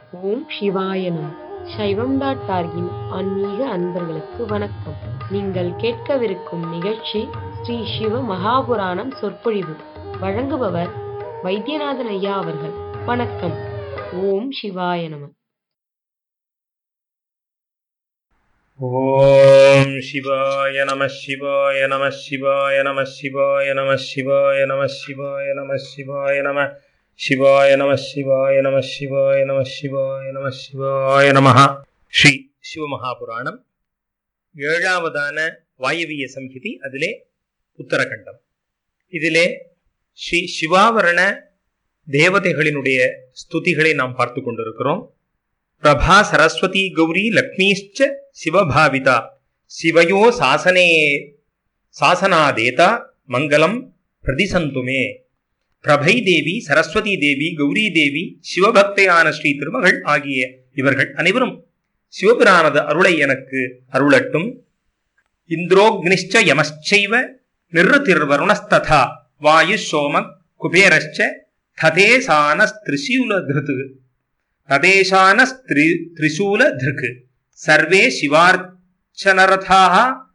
ஓம் சிவாய நம சைவம் டாட் டார்கின் ஆன்மீக அன்பர்களுக்கு வணக்கம் நீங்கள் கேட்கவிருக்கும் நிகழ்ச்சி ஸ்ரீ சிவ மகாபுராணம் சொற்பொழிவு வழங்குபவர் வைத்தியநாதன் ஐயா அவர்கள் வணக்கம் ஓம் சிவாய நம ॐ शिवाय नमः शिवाय नमः शिवाय नमः शिवाय नमः शिवाय नमः शिवाय नमः शिवाय नमः शिवाय नमः शिवाय नमः शिवाय नमः शिवाय नमः शिवाय नमः ஸ்ரீ சிவமகாபுராணம் ஏழாவதான வாயவிய சம்ஹிதி அதிலே உத்தரகண்டம் இதிலே ஸ்ரீ சிவாவரண தேவதைகளினுடைய ஸ்துதிகளை நாம் பார்த்து கொண்டிருக்கிறோம் பிரபா சரஸ்வதி கௌரி லக்ஷ்மீಶ್ಚ சிவபாவிதா சிவயோ சாசனே சாசனாதேதா மங்களம் பிரதிசந்துமே பிரபை தேவி சரஸ்வதி தேவி கௌரி தேவி சிவபக்தையான ஸ்ரீ திருமகள் ஆகிய இவர்கள் அனைவரும் சிவபிரானது அருளை எனக்கு அருளட்டும் இந்திரோக்னிஷ்ச யமశ్చைவ நிருதிர்வருணஸ்ததா வாயு சோம குபேரश्च ததேசானஸ்திரிசூலதிருத்து ததேசானஸ்திரி திரிசூலதிருக் சர்வே சிவார்ச்சனரதாः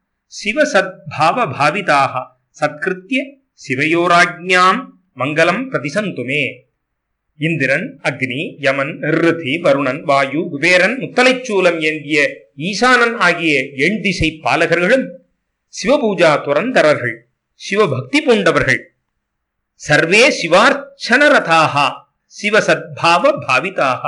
சிவசத்பாவபாவிதாः சத்கிருத்திய சிவயோராஜ்ஞாம் மங்களம் பிரதிசந்து மே இந்திரன் அக்னி யமன் நிருதி வருணன் வாயு குபேரன் முத்தலைச்சூலம் ஏந்திய ஈசானன் ஆகிய எண் திசை பாலகர்களும் சிவபூஜா துறந்தரர்கள் சிவபக்தி பூண்டவர்கள் சர்வே சிவார்ச்சனரதாக சிவசத்பாவ பாவிதாக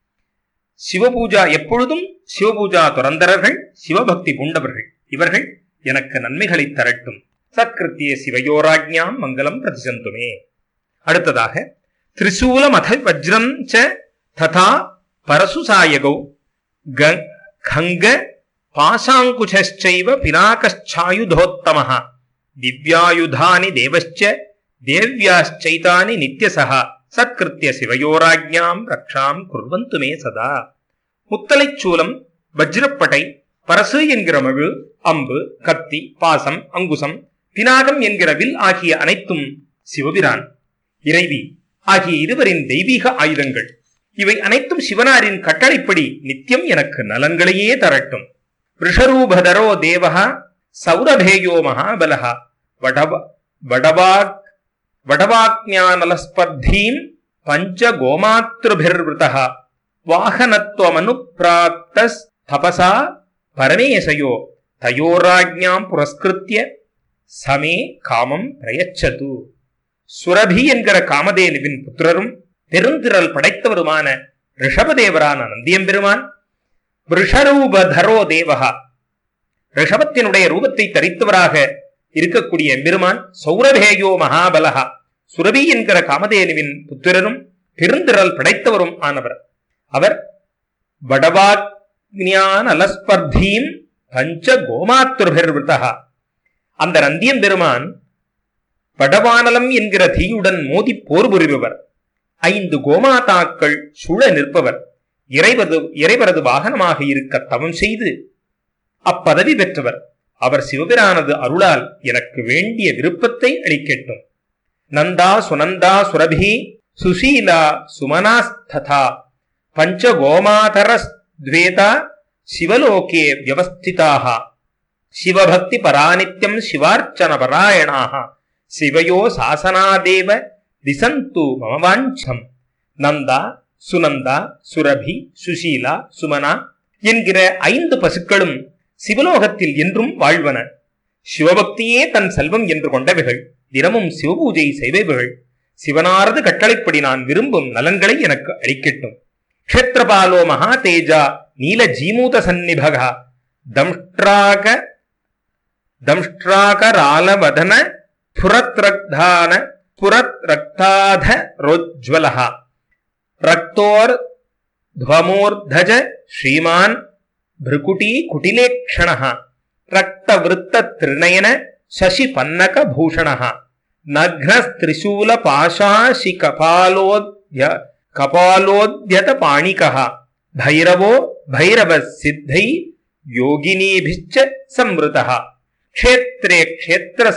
சிவபூஜா எப்பொழுதும் சிவபூஜா துறந்தரர்கள் சிவபக்தி பூண்டவர்கள் இவர்கள் எனக்கு நன்மைகளை தரட்டும் சத்கிருத்திய சிவயோராஜ்ஞாம் மங்களம் பிரதிசந்துமே அடுத்ததாக திரிசூலமத வஜ்ரம் ச ததா பரசுசாயகௌ க- கங்க பாசாங்குச்சைவ பினாகச்சாயுதோத்தமः திவ்யாயுதானி தேவश्च தேவ்யாश्चैतानि நித்யசः சத்கிருத்திய சிவயோராஜ்ஞாம் ரக்ஷாம் குர்வந்து மே சதா முத்தலைச்சூலம் வஜ்ரப்படை பரசு என்கிற மழு அம்பு கத்தி பாசம் அங்குசம் பினாகம் என்கிற வில் ஆகிய அனைத்தும் சிவபிரான் இறைவி ஆகிய இருவரின் தெய்வீக ஆயுதங்கள் இவை அனைத்தும் சிவனாரின் கட்டளைப்படி நித்தியம் எனக்கு நலன்களையே தரட்டும் ரிஷரூபதரோ தேவஹ சௌரபேயோ மகாபலஹ வடவ வடவாக் வடவாக்ஞானலஸ்பர்தீம் பஞ்சகோமாத்ருபிர்வృతः வாகனத்வமனுப்ராப்தஸ் தபசா பரமேசயோ தயோராஜ்ஞாம் புரஸ்கிருத்திய சமே காமம் பிரயச்சது சுரபி என்கிற காமதேனுவின் புத்திரரும் பெருந்திரல் படைத்தவருமான ரிஷபதேவரான நந்தியம்பெருமான் ரிஷரூபதரோ தேவகா ரிஷபத்தினுடைய ரூபத்தை தரித்தவராக இருக்கக்கூடிய எம்பெருமான் சௌரபேயோ மகாபலகா சுரபி என்கிற காமதேனுவின் புத்திரரும் பெருந்திரல் படைத்தவரும் ஆனவர் அவர் வடவாக்ஞான அலஸ்பர்தீம் பஞ்ச கோமாத்ருபிர்விருத்தகா அந்த நந்தியம் பெருமான் வடவானலம் என்கிற தீயுடன் மோதி போர் புரிபவர் ஐந்து கோமாதாக்கள் சூழ நிற்பவர் இறைவது இறைவரது வாகனமாக இருக்க தவம் செய்து அப்பதவி பெற்றவர் அவர் சிவபிரானது அருளால் எனக்கு வேண்டிய விருப்பத்தை அளிக்கட்டும் நந்தா சுனந்தா சுரபி சுசீலா சுமனாஸ்ததா பஞ்சகோமாதரஸ்த்வேதா சிவலோகே வியவஸ்திதாக சிவபக்தி பராநித்யம் சிவார்ச்சன பராயணாக சிவயோ சாசனாதேவ திசந்து மம வாஞ்சம் நந்தா சுனந்தா சுரபி சுசீலா சுமனா என்கிற ஐந்து பசுக்களும் சிவலோகத்தில் என்றும் வாழ்வன சிவபக்தியே தன் செல்வம் என்று கொண்டவைகள் தினமும் சிவபூஜை செய்பவைகள் சிவனாரது கட்டளைப்படி நான் விரும்பும் நலன்களை எனக்கு அளிக்கட்டும் க்ஷேத்திரபாலோ மகா தேஜா நீல ஜீமூத சந்நிபகா தம்ஷ்ட்ராக தம்ஷ்ட்ராகராலவதன புரத்ரக்தான புரத்ரக்தாத ரோஜ்வலः ரக்தோர் ध्वमोर्धज श्रीमान् भ्रुकुटी कुटिलेक्षणः रक्तवृत्तत्रिनयन शशिपन्नकभूषणः नघ्नस्त्रिशूलपाशाशिकपालोद्य कपालोद्यतपाणिकः भैरवो भैरवः सिद्धै योगिनीभिश्च संवृतः क्षेत्रे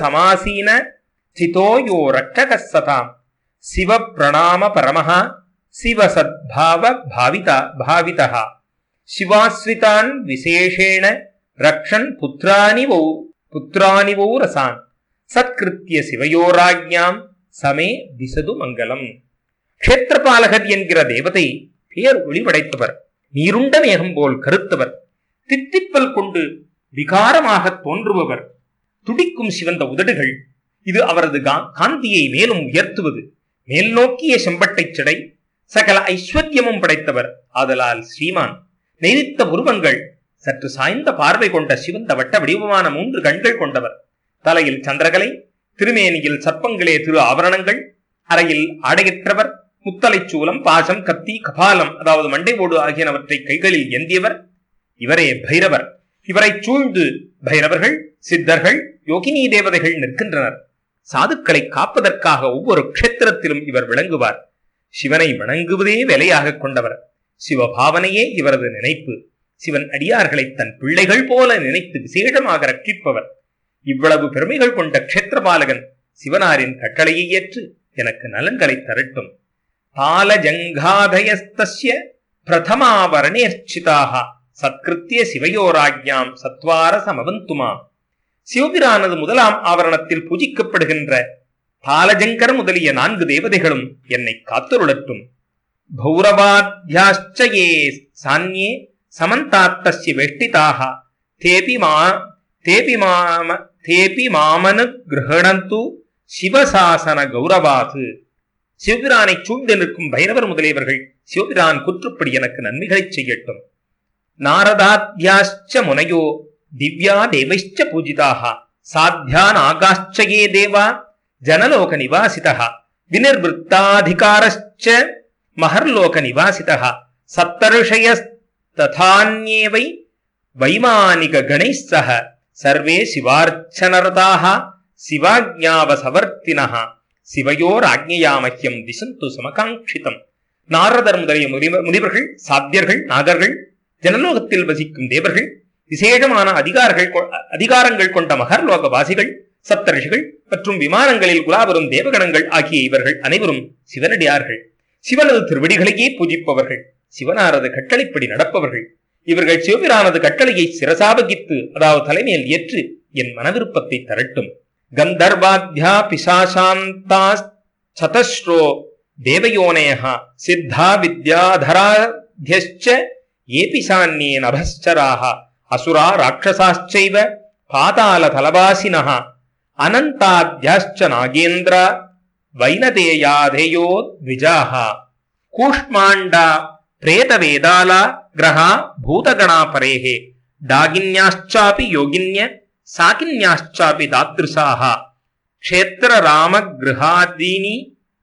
क्षेत्रसमासीन स्थितो यो रक्षकः सताम् शिवप्रणामपरमः சிவசத்பாவ பாவிதா பாவிதः சிவாஸ்ரிதான் விசேஷேண ரக்ஷன் புத்திராணி வௌ புத்திராணி வௌ ரசான் சத்கிருத்திய சிவயோராஜ்ஞாம் சமே திசது மங்கலம் க்ஷேத்திரபாலகர் என்கிற தேவதை பேர் ஒளிவடைத்தவர் நீருண்ட மேகம் போல் கருத்தவர் தித்திப்பல் கொண்டு விகாரமாக தோன்றுபவர் துடிக்கும் சிவந்த உதடுகள் இது அவரது கா- காந்தியை மேலும் உயர்த்துவது மேல் நோக்கிய செம்பட்டைச் சிடை சகல ஐஸ்வர்யமும் படைத்தவர் ஆதலால் ஸ்ரீமான் நெறித்த உருவங்கள் சற்று சாய்ந்த பார்வை கொண்ட சிவந்த வட்ட வடிவமான மூன்று கண்கள் கொண்டவர் தலையில் சந்திரகலை திருமேனியில் சர்ப்பங்களே திரு ஆபரணங்கள் அறையில் ஆடையற்றவர் முத்தலைச் சூலம் பாசம் கத்தி கபாலம் அதாவது மண்டை ஓடு ஆகியனவற்றை கைகளில் ஏந்தியவர் இவரே பைரவர் இவரைச் சூழ்ந்து பைரவர்கள் சித்தர்கள் யோகினி தேவதைகள் நிற்கின்றனர் சாதுக்களை காப்பதற்காக ஒவ்வொரு க்ஷேத்திரத்திலும் இவர் விளங்குவார் சிவனை வணங்குவதே வேலையாக கொண்டவர் சிவபாவனையே இவரது நினைப்பு சிவன் அடியார்களை தன் பிள்ளைகள் போல நினைத்து விசேஷமாக ரட்சிப்பவர் இவ்வளவு பெருமைகள் கொண்ட க்ஷேத்திரபாலகன் சிவனாரின் கட்டளையை ஏற்று எனக்கு நலன்களை தரட்டும் தாலஜங்காதயஸ்தஸ்ய பிரதமாவரணேர்ச்சிதாக சத்கிருத்திய சிவயோராஜ்ஞாம் சத்வார சமவந்துமா சிவபிரானது முதலாம் ஆவரணத்தில் பூஜிக்கப்படுகின்ற தாலஜங்கர் முதலிய நான்கு தேவதைகளும் என்னை காத்துருளட்டும் பௌரவாத்யாச்ச ஏ சான்யே சமந்தாத்தஸ்ய வெஷ்டிதாக தேபி மா தேபி மாம தேபி மாமனு கிரகணந்து சிவசாசன கௌரவாது சிவபிரானை சூழ்ந்து நிற்கும் பைரவர் முதலியவர்கள் சிவபிரான் குற்றுப்படி எனக்கு நன்மைகளைச் செய்யட்டும் நாரதாத்யாச்ச முனையோ திவ்யா தேவைச்ச பூஜிதாக சாத்தியான் ஆகாಶ್ಚ ஏ தேவா ஜனலோக நிவாசிதः வினிர்வృత్తాధిகாரश्చ மஹர்லோக நிவாசிதः சப்தர்ஷயஸ்ததான்யேவை வைமானிக கணைः சக சர்வே சிவார்ச்சனரதாः சிவாஜ்ஞாவசவர்த்தினः சிவயோராஜ்ஞயா மஹ்யம் திசந்து சமகாங்கிதம் நாரதர் முதலிய முனிவ- முனிவர்கள் சாத்தியர்கள் நாகர்கள் ஜனலோகத்தில் வசிக்கும் தேவர்கள் விசேஷமான அதிகாரங்கள் கொ- அதிகாரங்கள் கொண்ட மகர்லோக வாசிகள் சப்தரிஷிகள் மற்றும் விமானங்களில் குலாவரும் தேவகணங்கள் ஆகிய இவர்கள் அனைவரும் சிவனடியார்கள் சிவனது திருவடிகளையே பூஜிப்பவர்கள் சிவனாரது கட்டளைப்படி நடப்பவர்கள் இவர்கள் சிவபிரானது கட்டளையை சிரசாபகித்து அதாவது தலைமையில் ஏற்று என் மனவிருப்பத்தை தரட்டும் கந்தர்வாத்யா பிசாசாந்தா சதஸ்ரோ தேவயோனேக சித்தா வித்யாதராத்யश्च ஏபி சான்யே நபஸ்சராக அசுரா ராட்சசாश्चैव பாதாளதலவாசினः அனந்தாத்யாश्च நாகேந்திர வைனதேயாதேயோ த்விஜாः கூஷ்மாண்டா பிரேதவேதாலா கிரகா பூதகணா பரேः டாகின்யாश्चापि யோகின்ய சாகின்யாश्चापि தாத்ருசாः க்ஷேத்திரராமகிருஹாதீனி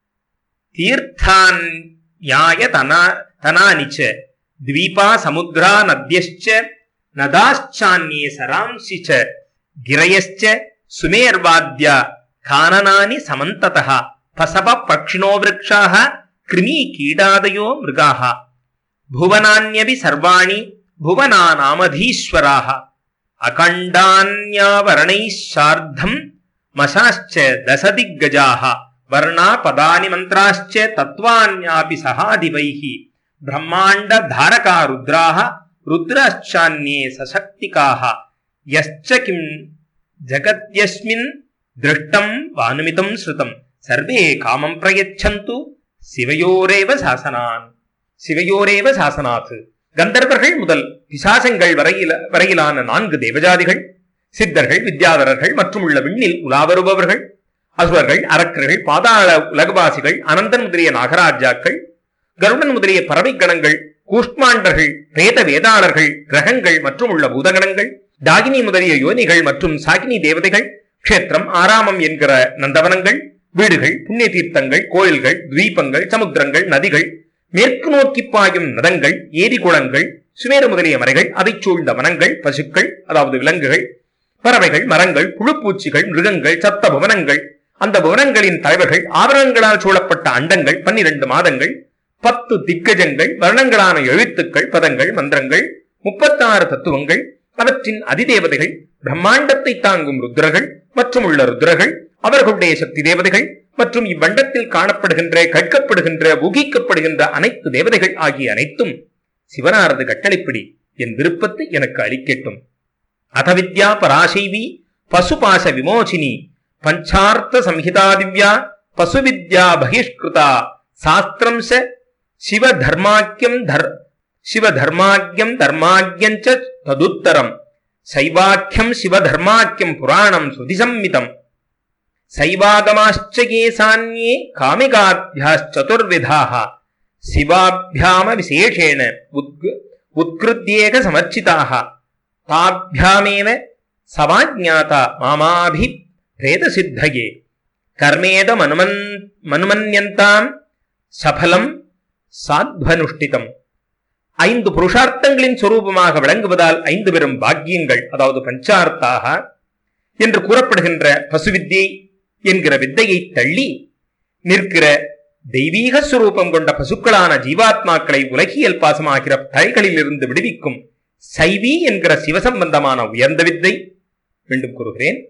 தீர்த்தான்யாய தனா தனானி ச द्वीपा समुद्रा नद्यश्च नदाश्चान्ये सरांसि च गिरयश्च सुमेर्वाद्या काननानि समन्ततः पसप पक्षिणो वृक्षाः कृमी कीडादयो मृगाः भुवनान्यपि सर्वाणि भुवनानामधीश्वराः अखण्डान्यावरणैः सार्धम् मशाश्च दशदिग्गजाः वर्णा पदानि मन्त्राश्च तत्त्वान्यापि सहादिवैः ब्रह्माण्ड धारका रुद्राः रुद्राश्चान्ये सशक्तिकाः यश्च किं जगत्यस्मिन् दृष्टम् वानुमितं श्रुतम् सर्वे कामं प्रयच्छन्तु சிவயோரேவ சாசனான் சிவயோரேவ சாசனாத் கந்தர்வர்கள் முதல் பிசாசங்கள் வரையில வரையிலான நான்கு தேவஜாதிகள் சித்தர்கள் வித்யாதரர்கள் மற்றும் உள்ள விண்ணில் உலா வருபவர்கள் அசுரர்கள் அரக்கர்கள் பாதாள உலகவாசிகள் அனந்தன் முதலிய நாகராஜாக்கள் கருடன் முதலிய பறவை கணங்கள் கூஷ்மாண்டர்கள் பிரேத வேதாளர்கள் கிரகங்கள் மற்றும் உள்ள பூதகணங்கள் டாகினி முதலிய யோனிகள் மற்றும் சாகினி தேவதைகள் க்ஷேத்திரம் ஆராமம் என்கிற நந்தவனங்கள் வீடுகள் புண்ணிய தீர்த்தங்கள் கோயில்கள் துவீபங்கள் சமுத்திரங்கள் நதிகள் மேற்கு நோக்கி பாயும் நதங்கள் ஏரி குளங்கள் சுமேறு முதலிய மலைகள் அதைச் சூழ்ந்த வனங்கள் பசுக்கள் அதாவது விலங்குகள் பறவைகள் மரங்கள் புழுப்பூச்சிகள் மிருகங்கள் சத்த புவனங்கள் அந்த புவனங்களின் தலைவர்கள் ஆபரணங்களால் சூழப்பட்ட அண்டங்கள் பன்னிரண்டு மாதங்கள் பத்து திக்கஜங்கள் வர்ணங்களான எழுத்துக்கள் பதங்கள் மந்திரங்கள் முப்பத்தாறு தத்துவங்கள் அவற்றின் அதிதேவதைகள் பிரம்மாண்டத்தை தாங்கும் ருத்ரர்கள் மற்றும் உள்ள ருத்ரர்கள் அவர்களுடைய சக்தி தேவதைகள் மற்றும் இவ்வண்டத்தில் காணப்படுகின்ற கேட்கப்படுகின்ற ஊகிக்கப்படுகின்ற அனைத்து தேவதைகள் ஆகிய அனைத்தும் சிவனாரது கட்டளைப்படி என் விருப்பத்தை எனக்கு அளிக்கட்டும் அதவித்யா பராசைவி பசுபாச விமோசினி பஞ்சார்த்த சம்ஹிதா திவ்யா பசுவித்யா பகிஷ்கிருதா சாஸ்திரம் ச சிவ தர்மாக்கியம் தர் சிவ தர்மாக்கியம் தர்மாக்கியம் ச ததுத்தரம் சைவாக்கியம் சிவ தர்மாக்கியம் புராணம் சுதிசம்மிதம் சைவாகமாश्च ये सान्ये कामिकाभ्याश्चतुर्विधाः शिवाभ्याम विशेषेण उद्ग उत्कृत्येक समर्चिताः ताभ्यामेव समाज्ञाता मामाभिप्रेतसिद्धये कर्मेदमनुमन् மனுமன்யந்தாம் சபலம் சாத்வனுஷ்டிதம் ஐந்து புருஷார்த்தங்களின் சொரூபமாக விளங்குவதால் ஐந்து பெரும் பாக்கியங்கள் அதாவது பஞ்சார்த்தாக என்று கூறப்படுகின்ற பசுவித்யை என்கிற வித்தையை தள்ளி நிற்கிற தெய்வீக சுரூபம் கொண்ட பசுக்களான ஜீவாத்மாக்களை உலகியல் பாசமாகிற தலைகளில் இருந்து விடுவிக்கும் சைவி என்கிற சிவசம்பந்தமான உயர்ந்த வித்தை மீண்டும் கூறுகிறேன்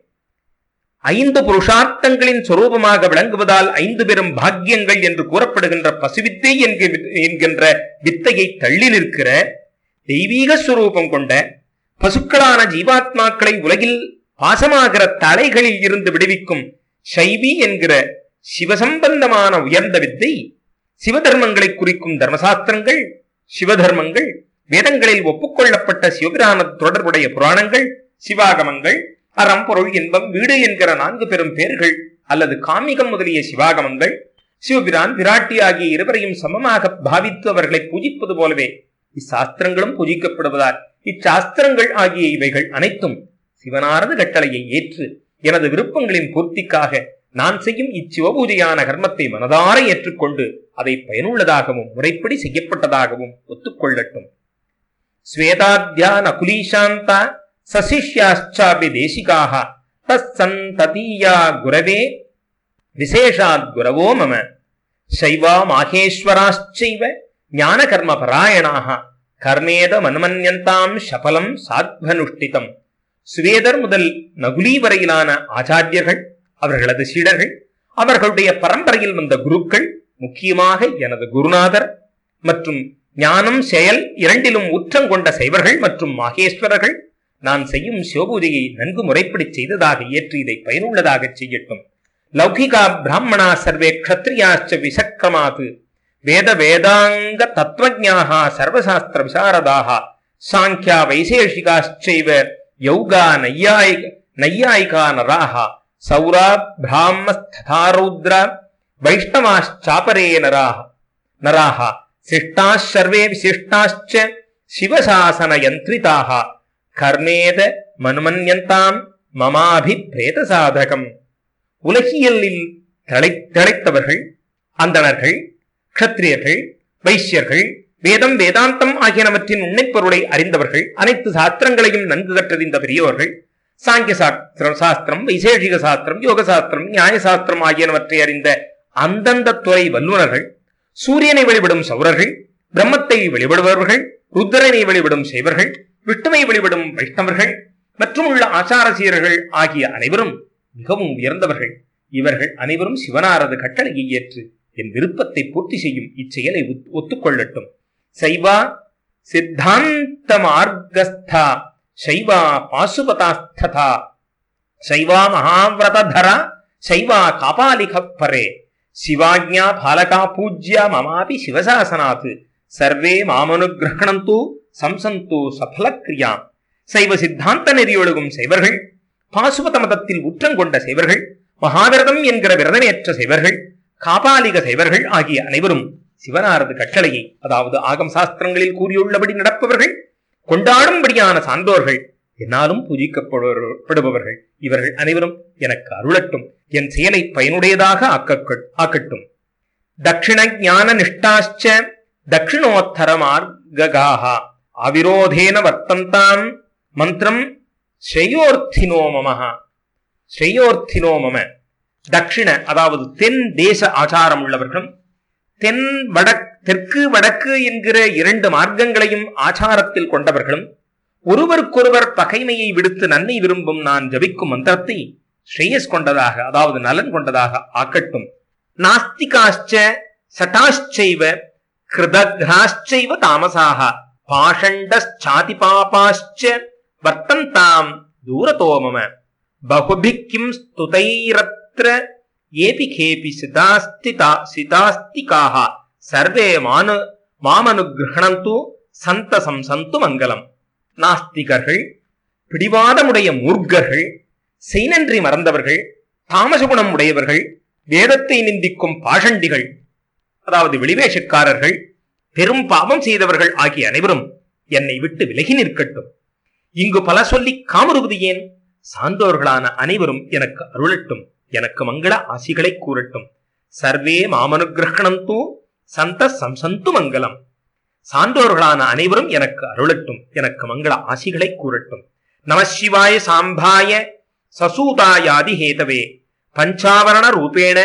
ஐந்து புருஷார்த்தங்களின் சொரூபமாக விளங்குவதால் ஐந்து பெரும் பாக்கியங்கள் என்று கூறப்படுகின்ற பசுவித்தை என்க- என்கின்ற வித்தையை தள்ளி நிற்கிற தெய்வீக சுரூபம் கொண்ட பசுக்களான ஜீவாத்மாக்களை உலகில் பாசமாகிற தலைகளில் இருந்து விடுவிக்கும் சைவி என்கிற சிவசம்பந்தமான உயர்ந்த வித்தை சிவதர்மங்களை குறிக்கும் தர்மசாஸ்திரங்கள் சிவதர்மங்கள் வேதங்களில் ஒப்புக்கொள்ளப்பட்ட சிவபிரான தொடர்புடைய புராணங்கள் சிவாகமங்கள் அறம் பொருள் இன்பம் வீடு என்கிற நான்கு பெரும் பேர்கள் அல்லது காமிகம் முதலிய சிவாகமங்கள் சிவபிரான் விராட்டி ஆகிய இருவரையும் சமமாக பாவித்து அவர்களை பூஜிப்பது போலவே இச்சாஸ்திரங்களும் பூஜிக்கப்படுவதால் இச்சாஸ்திரங்கள் ஆகிய இவைகள் அனைத்தும் சிவனாரது கட்டளையை ஏற்று எனது விருப்பங்களின் பூர்த்திக்காக நான் செய்யும் இச்சிவபூஜையான கர்மத்தை மனதார ஏற்றுக்கொண்டு அதை பயனுள்ளதாகவும் முறைப்படி செய்யப்பட்டதாகவும் ஒத்துக்கொள்ளட்டும் ஸ்வேதாத்யா நகுலீசாந்தா சசிஷ்யாச்சாபி தேசிகாக தத்தந்ததீயா குரவே விசேஷாத் குரவோ மம சைவா மாகேஸ்வராச்சைவ ஞான கர்ம பராயணாக கர்மேத மனுமன்யந்தாம் சபலம் சாத்வனுஷ்டிதம் சுவேதர் முதல் நகுலி வரையிலான ஆச்சாரியர்கள் அவர்களது சீடர்கள் அவர்களுடைய பரம்பரையில் வந்த குருக்கள் முக்கியமாக எனது குருநாதர் மற்றும் ஞானம் செயல் இரண்டிலும் உற்றம் கொண்ட சைவர்கள் மற்றும் மாகேஸ்வரர்கள் நான் செய்யும் சிவபூஜையை நன்கு முறைப்படி செய்ததாக ஏற்று இதை பயனுள்ளதாக செய்யட்டும் லௌகிகா பிராமணா சர்வே க்ஷத்ரியாச்ச விசக்கிரமாத் வேத வேதாங்க தத்வஜாக சர்வசாஸ்திர விசாரதாக சாங்கியா வைசேஷிகாச்சைவ யௌகா நையாயிக நையாயிகா நராக சௌரா பிராமஸ்ததா ரௌத்ரா வைஷ்ணவாச்சாபரே நராக நராக சிஷ்டாः सर्वे விசிஷ்டாश्च சிவசாசன யந்திரிதாக கர்மேத மனுமன்யந்தாம் மமாபி பிரேத சாதகம் உலகியலில் தலை திளைத்தவர்கள் அந்தணர்கள் க்ஷத்திரியர்கள் வைசியர்கள் வேதம் வேதாந்தம் ஆகியனவற்றின் உண்மைப் பொருளை அறிந்தவர்கள் அனைத்து சாஸ்திரங்களையும் நன்கு கற்றறிந்த பெரியோர்கள் சாங்கிய சாஸ்திரம் சாஸ்திரம் வைசேஷிக சாஸ்திரம் யோக சாஸ்திரம் நியாய சாஸ்திரம் ஆகியனவற்றை அறிந்த அந்தந்த துறை வல்லுநர்கள் சூரியனை வழிபடும் சௌரர்கள் பிரம்மத்தை வழிபடுபவர்கள் ருத்ரனை வழிபடும் சைவர்கள் விஷ்ணுவை வழிபடும் வைஷ்ணவர்கள் மற்றும் உள்ள ஆச்சாரசீரர்கள் ஆகிய அனைவரும் மிகவும் உயர்ந்தவர்கள் இவர்கள் அனைவரும் சிவனாரது கட்டளையை ஏற்று என் விருப்பத்தை பூர்த்தி செய்யும் இச்செயலை ஒத்- ஒத்துக்கொள்ளட்டும் சைவா சித்தாந்த மார்கஸ்தா சைவா பாசுபதாஸ்ததா சைவா மகாவிரததரா சைவா காபாலிக பரே சிவாஜ்ஞா பாலகா பூஜ்யா மமாபி சிவசாசனாத் சர்வே மாமனுகிரகணந்து சம்சந்து சபலக்கிரியாம் சைவ சித்தாந்த நெறியொழுகும் சைவர்கள் பாசுபத மதத்தில் உற்றங்கொண்ட சைவர்கள் மகாவிரதம் என்கிற விரதமேற்ற சைவர்கள் காபாலிக சைவர்கள் ஆகிய அனைவரும் சிவனாரது கட்டளையை அதாவது ஆகம் சாஸ்திரங்களில் கூறியுள்ளபடி நடப்பவர்கள் கொண்டாடும்படியான சான்றோர்கள் என்னாலும் பூஜிக்கப்படுபவர்கள் இவர்கள் அனைவரும் எனக்கு அருளட்டும் என் செயலை பயனுடையதாக ஆக்க ஆக்கட்டும் தட்சிண ஞான நிஷ்டாச்ச தட்சிணோத்தர மார்காக அவிரோதேன வர்த்தந்தாம் மந்திரம் ஸ்ரேயோர்த்தினோ மமஹ ஸ்ரேயோர்த்தினோ மம தட்சிண அதாவது தென் தேச ஆச்சாரம் உள்ளவர்களும் தென் வடக் தெற்கு வடக்கு என்கிற இரண்டு மார்க்கங்களையும் ஆச்சாரத்தில் கொண்டவர்களும் ஒருவருக்கொருவர் பகைமையை விடுத்து நன்மை விரும்பும் நான் ஜபிக்கும் மந்திரத்தை ஸ்ரேயஸ் கொண்டதாக அதாவது நலன் கொண்டதாக ஆக்கட்டும் நாஸ்திகாச்ச சட்டாச்சைவ கிருதக்ராச்சைவ தாமசாக பாஷண்டச்சாதி பாபாச்ச வர்த்தந்தாம் தூரதோ மம பகுபிக் கிம் ஸ்துதைரத்ர ஏபி கேபி சிதாஸ்திதா சிதாஸ்திகாக சர்வே மானு மாமனுகிரகணந்து சந்தசம் சந்து மங்கலம் நாஸ்திகர்கள் பிடிவாதமுடைய மூர்க்கர்கள் செய்நன்றி மறந்தவர்கள் தாமசகுணம் உடையவர்கள் வேதத்தை நிந்திக்கும் பாஷண்டிகள் அதாவது வெளிவேஷக்காரர்கள் பெரும் பாவம் செய்தவர்கள் ஆகிய அனைவரும் என்னை விட்டு விலகி நிற்கட்டும் இங்கு பல சொல்லி காமருவது ஏன் சான்றோர்களான அனைவரும் எனக்கு அருளட்டும் எனக்கு மங்கள ஆசிகளை கூறட்டும் சர்வே மாமனுகிரகணந்து சந்த சம்சந்து மங்கலம் சான்றோர்களான அனைவரும் எனக்கு அருளட்டும் எனக்கு மங்கள ஆசிகளை கூறட்டும் நமசிவாய சாம்பாய சசூதாயாதி ஹேதவே பஞ்சாவரண ரூபேண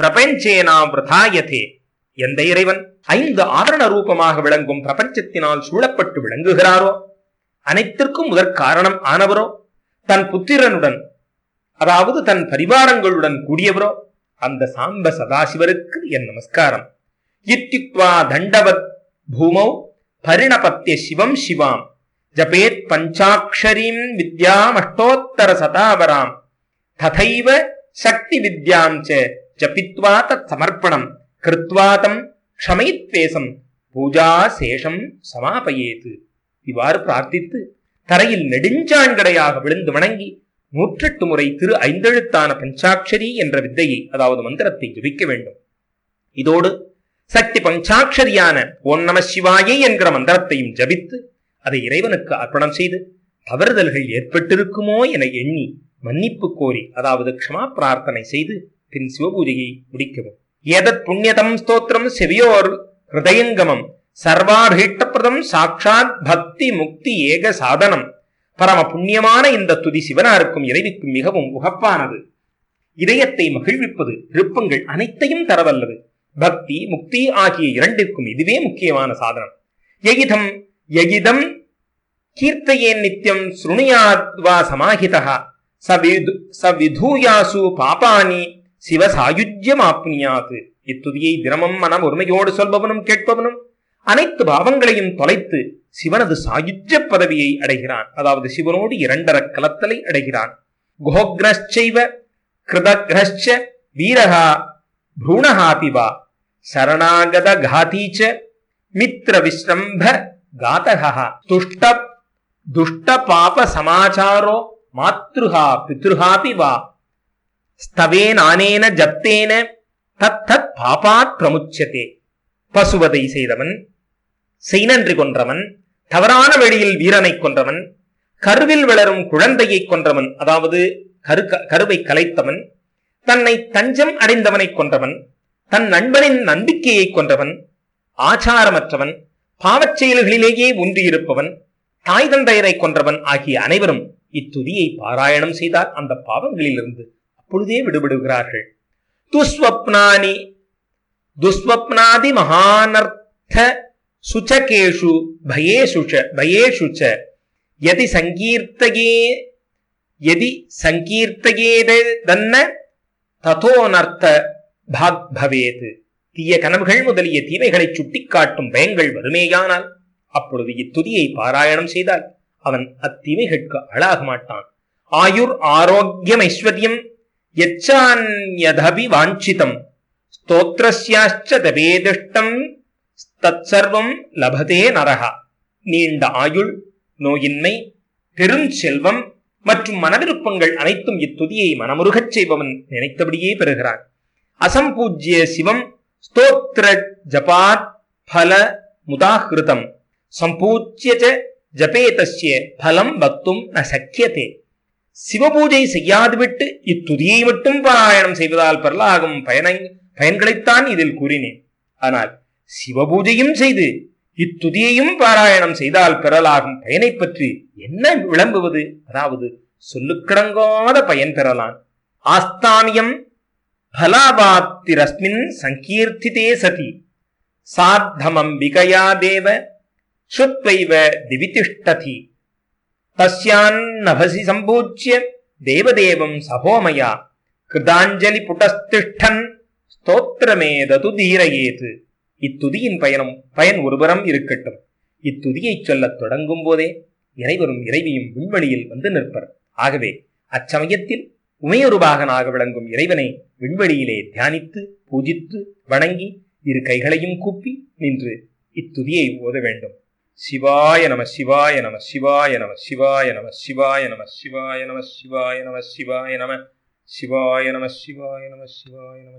பிரபஞ்சேனாவிரதாயதே எந்த இறைவன் ஐந்து ஆவரண ரூபமாக விளங்கும் பிரபஞ்சத்தினால் சூழப்பட்டு விளங்குகிறாரோ அனைத்திற்கும் முதற் காரணம் ஆனவரோ தன் புத்திரனுடன் அதாவது தன் பரிவாரங்களுடன் கூடியவரோ அந்த சாம்ப சதாசிவருக்கு என் நமஸ்காரம் இத்தியுக்வா தண்டவத் பூமௌ பரிணபத்திய சிவம் சிவாம் ஜபேத் பஞ்சாட்சரீம் வித்யாமஷ்டோத்தர சதாவராம் ததைவ சக்தி வித்யாம் ச ஜபித்வா தத் சமர்ப்பணம் கிருத்வா தம் க்ஷமைத்வேசம் பூஜா சேஷம் சமாபயேது இவ்வாறு பிரார்த்தித்து தரையில் நெடுஞ்சாண்கடையாக விழுந்து வணங்கி நூற்றெட்டு முறை திரு ஐந்தெழுத்தான பஞ்சாட்சரி என்ற வித்தையை அதாவது மந்திரத்தை ஜபிக்க வேண்டும் இதோடு சக்தி பஞ்சாட்சரியான ஓம் நம சிவாயே என்கிற மந்திரத்தையும் ஜபித்து அதை இறைவனுக்கு அர்ப்பணம் செய்து தவறுதல்கள் ஏற்பட்டிருக்குமோ என எண்ணி மன்னிப்பு கோரி அதாவது க்ஷமா பிரார்த்தனை செய்து பின் சிவபூஜையை முடிக்கவும் ஏதத் புண்ணியதம் ஸ்தோத்திரம் செவியோர் ஹிருதயங்கமம் சர்வாபீஷ்டப்பிரதம் சாட்சாத் பக்தி முக்தி ஏக சாதனம் பரம புண்ணியமான இந்த துதி சிவனாருக்கும் இறைவிக்கும் மிகவும் உகப்பானது இதயத்தை மகிழ்விப்பது விருப்பங்கள் அனைத்தையும் தரவல்லது பக்தி முக்தி ஆகிய இரண்டிற்கும் இதுவே முக்கியமான சாதனம் எகிதம் எகிதம் கீர்த்தையே நித்தியம் ஸ்ருணுயாத்வா சமாஹிதா சவிது சவிதூயாசு பாபானி சிவசாயுஜ்யமாப்னியாத் இத்துதியை தினமும் மனம் ஒருமையோடு சொல்பவனும் கேட்பவனும் அனைத்து பாவங்களையும் தொலைத்து சிவனது சாயுஜ்ய பதவியை அடைகிறான் அதாவது சிவனோடு இரண்டர கலத்தலை அடைகிறான் கோக்னச்சைவ கிருதக்ரச்ச வீரகா भ्रूणहापि वा शरणागतघाती च मित्रविश्रम्भ घातः तुष्ट दुष्टपापसमाचारो मातृहा पितृहापि वा ஸ்தவேனானேன ஜப்தேன தத் தத் பாபாத் பிரமுச்சதே பசுவதை செய்தவன் செய்நன்றி கொன்றவன் தவறான வழியில் வீரனை கொன்றவன் கருவில் வளரும் குழந்தையை கொன்றவன் அதாவது கரு கருவை கலைத்தவன் தன்னை தஞ்சம் அடைந்தவனை கொன்றவன் தன் நண்பனின் நம்பிக்கையை கொன்றவன் ஆச்சாரமற்றவன் பாவச் செயல்களிலேயே ஒன்றியிருப்பவன் தாய் தந்தையரை கொன்றவன் ஆகிய அனைவரும் இத்துதியை பாராயணம் செய்தால் அந்த பாவங்களிலிருந்து அப்பொழுதே விடுபடுகிறார்கள் துஸ்வப்னானி துஸ்வப்னாதி மகானர்த்த சுச்சகேஷு பயேஷு ச பயேஷு ச யதி சங்கீர்த்தகே யதி சங்கீர்த்தகேத தன்ன ததோனர்த்த பாக் பவேத் தீய கனவுகள் முதலிய தீமைகளை சுட்டிக்காட்டும் பயங்கள் வருமேயானால் அப்பொழுது இத்துதியை பாராயணம் செய்தால் அவன் அத்தீமைகளுக்கு ஆளாக மாட்டான் ஆயுர் ஆரோக்கியம் ஐஸ்வர்யம் எச்சான்யதபி வாஞ்சிதம் ஸ்தோத்திரஸ்யாச்ச தவேதிஷ்டம் தற்சர்வம் லபதே நரகா நீண்ட ஆயுள் நோயின்மை பெரும் செல்வம் மற்றும் மனவிருப்பங்கள் அனைத்தும் இத்துதியை மனமுருகச் செய்பவன் நினைத்தபடியே பெறுகிறான் அசம்பூஜ்ய சிவம் ஸ்தோத்திர ஜபாத் பல முதாகிருதம் சம்பூஜ்ய ச ஜபேதஸ்ய பலம் பக்தும் ந சக்கியதே சிவபூஜை செய்யாதுவிட்டு இத்துதியை மட்டும் பாராயணம் செய்வதால் பெறலாகும் பயனை பயன்களைத்தான் இதில் கூறினேன் ஆனால் சிவபூஜையும் செய்து இத்துதியையும் பாராயணம் செய்தால் பெறலாகும் பயனை பற்றி என்ன விளம்புவது அதாவது சொல்லுக்கிடங்காத பயன் பெறலாம் ஆஸ்தாமியம் பலாபாத்திரஸ்மின் சங்கீர்த்திதே சதி சாத்தமம்பிகயா தேவ ஸ்ருத்வைவ திவிதிஷ்டதி தஸ்யான்னபசி சம்பூஜ்ய தேவதேவம் சகோமயா கிருதாஞ்சலி புட்டஸ்திஷ்டன் ஸ்தோத்திரமேதது தீரயேது இத்துதியின் பயணம் பயன் ஒருபுறம் இருக்கட்டும் இத்துதியைச் சொல்லத் தொடங்கும் போதே இறைவரும் இறைவியும் விண்வெளியில் வந்து நிற்பர் ஆகவே அச்சமயத்தில் உமையொருபாகனாக விளங்கும் இறைவனை விண்வெளியிலே தியானித்து பூஜித்து வணங்கி இரு கைகளையும் கூப்பி நின்று இத்துதியை ஓத வேண்டும் சிவாய நம சிவாய நம சிவாய நம சிவாய நம சிவாய நம சிவாய நம சிவாய நம சிவாய நம சிவாய நம சிவாய நம சிவாய நம